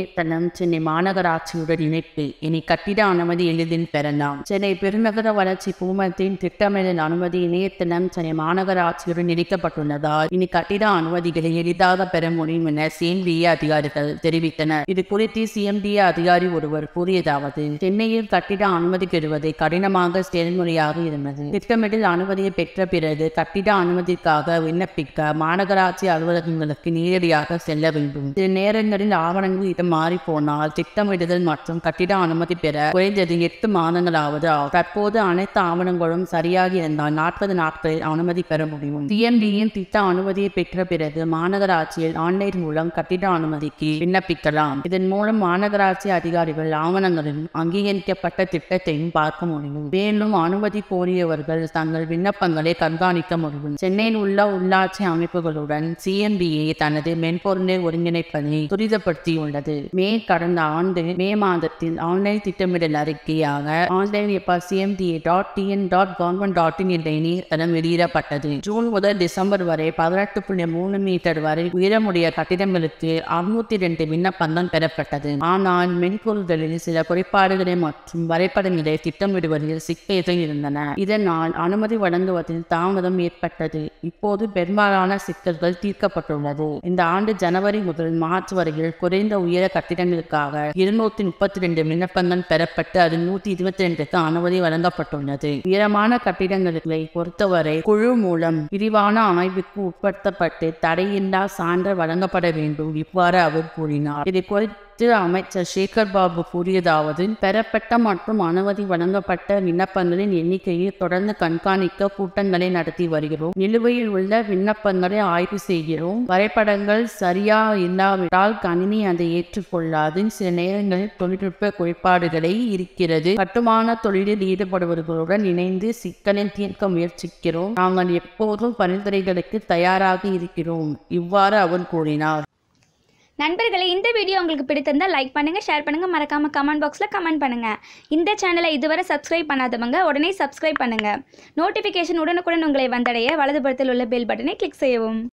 இணையதளம் சென்னை மாநகராட்சியுடன் இணைப்பு இனி கட்டிட அனுமதி எளிதில் பெறலாம் சென்னை பெருநகர வளர்ச்சி குழுமத்தின் திட்டமிடல் அனுமதி இணையதளம் சென்னை மாநகராட்சியுடன் இணைக்கப்பட்டுள்ளதால் இனி கட்டிட அனுமதிகளை எளிதாக பெற முடியும் என சிஎம்டிஏ அதிகாரிகள் தெரிவித்தனர் இது குறித்து சிஎம்டிஏ அதிகாரி ஒருவர் கூறியதாவது சென்னையில் கட்டிட அனுமதி பெறுவது கடினமாக செயல்முறையாக இருந்தது திட்டமிடல் அனுமதியை பெற்ற பிறகு கட்டிட அனுமதிக்காக விண்ணப்பிக்க மாநகராட்சி அலுவலகங்களுக்கு நேரடியாக செல்ல வேண்டும் சில நேரங்களில் ஆவணங்கள் இடம் மாறி போனால் திட்டமிடுதல் மற்றும் கட்டிட அனுமதி பெற குறைந்தது எட்டு மாதங்களாவது ஆகும் தற்போது அனைத்து ஆவணங்களும் சரியாக இருந்தால் நாற்பது நாட்களில் அனுமதி பெற முடியும் சிஎம்டியின் திட்ட அனுமதியை பெற்ற பிறகு மாநகராட்சியில் ஆன்லைன் மூலம் கட்டிட அனுமதிக்கு விண்ணப்பிக்கலாம் இதன் மூலம் மாநகராட்சி அதிகாரிகள் ஆவணங்களில் அங்கீகரிக்கப்பட்ட திட்டத்தையும் பார்க்க முடியும் மேலும் அனுமதி கோரியவர்கள் தங்கள் விண்ணப்பங்களை கண்காணிக்க முடியும் சென்னையில் உள்ள உள்ளாட்சி அமைப்புகளுடன் சிஎம்பிஏ தனது மென்பொருளை ஒருங்கிணைப்பதை துரிதப்படுத்தியுள்ளது மே கடந்த ஆண்டு மே மாதத்தில் ஆன்லைன் திட்டமிடல் அறிக்கையாக ஆன்லைன் எப்பா CMDA dot TN dot government dot in என்ற இணையதளம் வெளியிடப்பட்டது ஜூன் முதல் டிசம்பர் வரை பதினெட்டு புள்ளி மூணு மீட்டர் வரை உயரமுடைய கட்டிடங்களுக்கு அறுநூத்தி ரெண்டு விண்ணப்பங்கள் பெறப்பட்டது ஆனால் மென்பொருள்களில் சில குறைபாடுகளை மற்றும் வரைபடங்களை திட்டமிடுவதில் சிக்கல்கள் இருந்தன இதனால் அனுமதி வழங்குவதில் தாமதம் ஏற்பட்டது இப்போது பெரும்பாலான சிக்கல்கள் தீர்க்கப்பட்டுள்ளது இந்த ஆண்டு ஜனவரி முதல் மார்ச் வரையில் குறைந்த உயர கட்டிடங்களுக்காக இருநூத்தி முப்பத்தி ரெண்டு விண்ணப்பங்கள் பெறப்பட்டு அதில் நூத்தி இருபத்தி ரெண்டுக்கு அனுமதி வழங்கப்பட்டுள்ளது உயரமான கட்டிடங்களை பொறுத்தவரை குழு மூலம் விரிவான ஆய்வுக்கு உட்படுத்தப்பட்டு தடையில்லா சான்று வழங்கப்பட வேண்டும் இவ்வாறு அவர் கூறினார் இதை குறித்து அமைச்சர் சேகர் பாபு கூறியதாவது பெறப்பட்ட மற்றும் அனுமதி வழங்கப்பட்ட விண்ணப்பங்களின் எண்ணிக்கையை தொடர்ந்து கண்காணிக்க கூட்டங்களை நடத்தி வருகிறோம் நிலுவையில் உள்ள விண்ணப்பங்களை ஆய்வு செய்கிறோம் வரைபடங்கள் சரியா இல்லாவிட்டால் கணினி அதை ஏற்றுக்கொள்ளாது சில நேரங்களில் தொழில்நுட்ப குறைபாடுகளை இருக்கிறது கட்டுமான தொழிலில் ஈடுபடுபவர்களுடன் இணைந்து சிக்கலை தீர்க்க முயற்சிக்கிறோம் நாங்கள் எப்போதும் பரிந்துரைகளுக்கு தயாராக இருக்கிறோம் இவ்வாறு அவர் கூறினார் நண்பர்களே இந்த வீடியோ உங்களுக்கு பிடித்திருந்தால் லைக் பண்ணுங்கள் ஷேர் பண்ணுங்கள் மறக்காமல் கமெண்ட் பாக்ஸில் கமெண்ட் பண்ணுங்கள் இந்த சேனலை இதுவரை சப்ஸ்கிரைப் பண்ணாதவங்க உடனே சப்ஸ்கிரைப் பண்ணுங்கள் நோட்டிஃபிகேஷன் உடனுக்குடன் உங்களை வந்தடைய வலதுபுறத்தில் உள்ள பெல் பட்டனை கிளிக் செய்யவும்